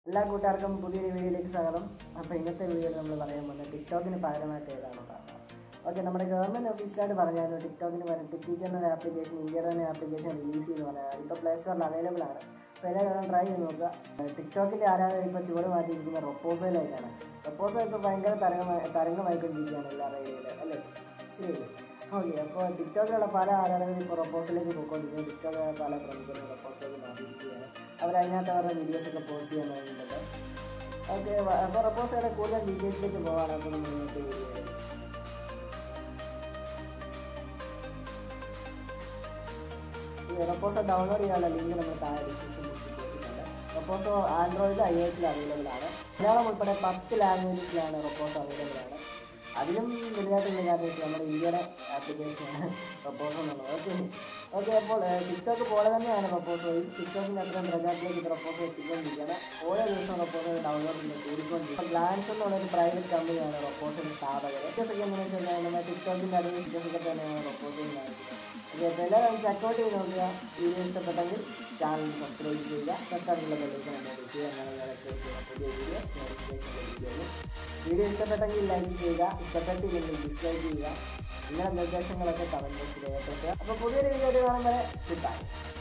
എല്ലാ കൂട്ടുകാർക്കും പുതിയൊരു വീഡിയോയിലേക്ക് സ്വാഗതം അപ്പോൾ ഇന്നത്തെ വീഡിയോയിൽ നമ്മൾ പറയാൻ പോകുന്നത് ടിക്ടോക്കിന് പകരമായിട്ട് ഏതാണ് ഉണ്ടാകുന്നത് ഓക്കെ നമ്മുടെ ഗവൺമെൻറ് ഒഫീഷ്യലായിട്ട് പറഞ്ഞായിരുന്നു ടിക്ടോക്കിന് പകരം ടിക്കിറ്റ് എന്നൊരു ആപ്ലിക്കേഷൻ ഇന്ത്യയുടെ തന്നെ ആപ്ലിക്കേഷൻ റിലീസ് ചെയ്ത് പറഞ്ഞാൽ ഇപ്പോൾ പ്ലേ സ്റ്റോറിൽ അവൈലബിൾ ആണ് അപ്പോൾ എല്ലാവരും ട്രൈ ചെയ്ത് നോക്കുക ടിക്ടോക്കിൻ്റെ ആരാധന ഇപ്പോൾ ചുവട് മാറ്റിയിരിക്കുന്ന റൊപ്പോസയിലേക്കാണ് റൊപ്പോസോ ഇപ്പോൾ ഭയങ്കര തരംഗമായി തരംഗമായിക്കൊണ്ടിരിക്കുകയാണ് എല്ലാവരുടെ ഇടയിൽ അല്ലേ ശരിയല്ലേ ഓക്കെ അപ്പോൾ ടിക്ടോക്കിലുള്ള പല ആരാധകരും ഇപ്പോൾ റൊപ്പോസിലേക്ക് പോയിക്കൊണ്ടിരിക്കുന്നു ടിക്ടോക്ക് പല പ്രമുഖരും റൊപ്പോസിലേക്ക് മാറ്റിയിരിക്കുകയാണ് അവരതിനകത്ത് അവരുടെ വീഡിയോസൊക്കെ പോസ്റ്റ് ചെയ്യാൻ തുടങ്ങിയിട്ടുണ്ട് ഓക്കെ അപ്പോൾ റൊപ്പോസയുടെ കൂടുതൽ ഡീറ്റെയിൽസിലേക്ക് പോകാണ് അപ്പോൾ നമ്മൾ ഇന്നത്തെ വീഡിയോ ഈ റൊപ്പോസോ ഡൗൺലോഡ് ചെയ്യാനുള്ള ലിങ്ക് നമ്മൾ താഴെ ഡിസ്ക്രിപ്ഷൻ ബോക്സിൽ കൊടുത്തിട്ടുണ്ട് റൊപ്പോസോ ആൻഡ്രോയിഡിൽ ഐ എസിൽ അവൈലബിൾ ആണ് മലയാളം ഉൾപ്പെടെ പത്ത് ലാംഗ്വേജസിലാണ് റൊപ്പോസോ അവൈലബിൾ ആണ് അതിലും വലുതായിട്ടുള്ള കാര്യം നമ്മുടെ ഇന്ത്യയുടെ ആപ്ലിക്കേഷനാണ് പ്രപ്പോസൽ എന്നുള്ളത് ഓക്കെ ഓക്കെ അപ്പോൾ ടിക്ടോക്ക് പോലെ തന്നെയാണ് പ്രപ്പോസൽ ടിക്ടോക്കിൻ്റെ അത്രയും പ്രചാരത്തിലേക്ക് പ്രപ്പോസൽ എത്തിക്കൊണ്ടിരിക്കുകയാണ് ഓരോ ദിവസവും പ്രപ്പോസൽ ഡൗൺലോഡ് ചെയ്ത് കൂടിക്കൊണ്ടിരിക്കും ഗ്ലാൻസ് എന്നുള്ളൊരു പ്രൈവറ്റ് കമ്പനിയാണ് പ്രപ്പോസൽ സ്ഥാപകർ വ്യത്യാസമൊക്കെ എങ്ങനെയാണെന്ന് വെച്ച് കഴിഞ്ഞാൽ നമ്മുടെ ടിക്ടോക്കിൻ്റെ അതേ വ്യത്യാസമൊക്കെ തന്നെയാണ് പ്രപ്പോസൽ കാണിക്കുന്നത് ഓക്കെ അപ്പോൾ എല്ലാവരും ചെക്കൗട്ട് ചെയ്ത് നോക്കുക വീഡിയോ ഇഷ്ടപ്പെട്ടെങ്കിൽ ചാനൽ സബ്സ്ക്രൈബ് ചെയ്യുക തൊട്ടടുത്തുള്ള ബെല്ലൈക്കൺ എനേബിൾ ചെയ്യുക അങ്ങനെ ഞാൻ upload ചെയ്യുന്ന പുതിയ വീഡിയോസ് നോട്ടിഫിക്കേഷൻ ലഭിക്കുകയുള്ളൂ വീഡിയോ ഇഷ്ടപ്പെട്ടെങ്കിൽ ലൈക്ക് ചെയ്യുക ഇഷ്ടപ്പെട്ടില്ലെങ്കിൽ ഡിസ്ലൈക്ക് ചെയ്യുക നിങ്ങളുടെ നിർദ്ദേശങ്ങളൊക്കെ കമൻറ്റ് ബോക്സിൽ രേഖപ്പെടുത്തുക അപ്പോൾ പുതിയൊരു വീഡിയോ കാണുമ്പോൾ ഗുഡ് ബൈ